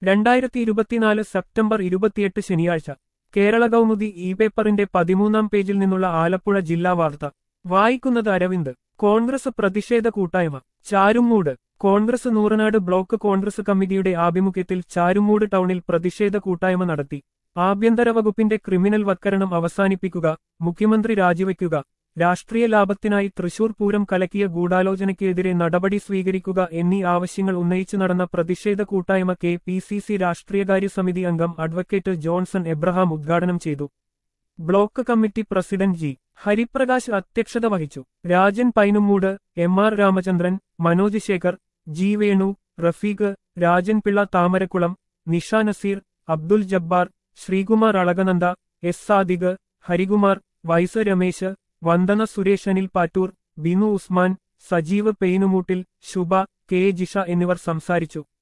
രണ്ടായിരത്തി ഇരുപത്തിനാല് സെപ്റ്റംബർ ഇരുപത്തിയെട്ട് ശനിയാഴ്ച കേരള കൗമുദി ഇ പേപ്പറിന്റെ പതിമൂന്നാം പേജിൽ നിന്നുള്ള ആലപ്പുഴ ജില്ലാ വാർത്ത വായിക്കുന്നത് അരവിന്ദ് കോൺഗ്രസ് പ്രതിഷേധ കൂട്ടായ്മ ചാരുമൂട് കോൺഗ്രസ് നൂറനാട് ബ്ലോക്ക് കോൺഗ്രസ് കമ്മിറ്റിയുടെ ആഭിമുഖ്യത്തിൽ ചാരുമൂട് ടൗണിൽ പ്രതിഷേധ കൂട്ടായ്മ നടത്തി ആഭ്യന്തര വകുപ്പിന്റെ ക്രിമിനൽ വത്കരണം അവസാനിപ്പിക്കുക മുഖ്യമന്ത്രി രാജിവെക്കുക രാഷ്ട്രീയ ലാഭത്തിനായി തൃശൂർ പൂരം കലക്കിയ ഗൂഢാലോചനയ്ക്കെതിരെ നടപടി സ്വീകരിക്കുക എന്നീ ആവശ്യങ്ങൾ ഉന്നയിച്ചു നടന്ന പ്രതിഷേധ കൂട്ടായ്മ കെ പി സി സി രാഷ്ട്രീയകാര്യ സമിതി അംഗം അഡ്വക്കേറ്റ് ജോൺസൺ എബ്രഹാം ഉദ്ഘാടനം ചെയ്തു block committee president G Hariprakash അധ്യക്ഷത വഹിച്ചു Rajan Painumoodu M R Ramachandran Manoj Sekhar G Venu Rafeeq Rajan Pillai Thamarakulam Nisha Nazeer Abdul Jabbar Sreekumar Alakananda S Sadiq Harikumar vice Ramesh Vandana Suresh Anil Pattoor Binu Usman Sajeev പെയിനുമൂട്ടിൽ ശുഭ കെ ജിഷ എന്നിവർ സംസാരിച്ചു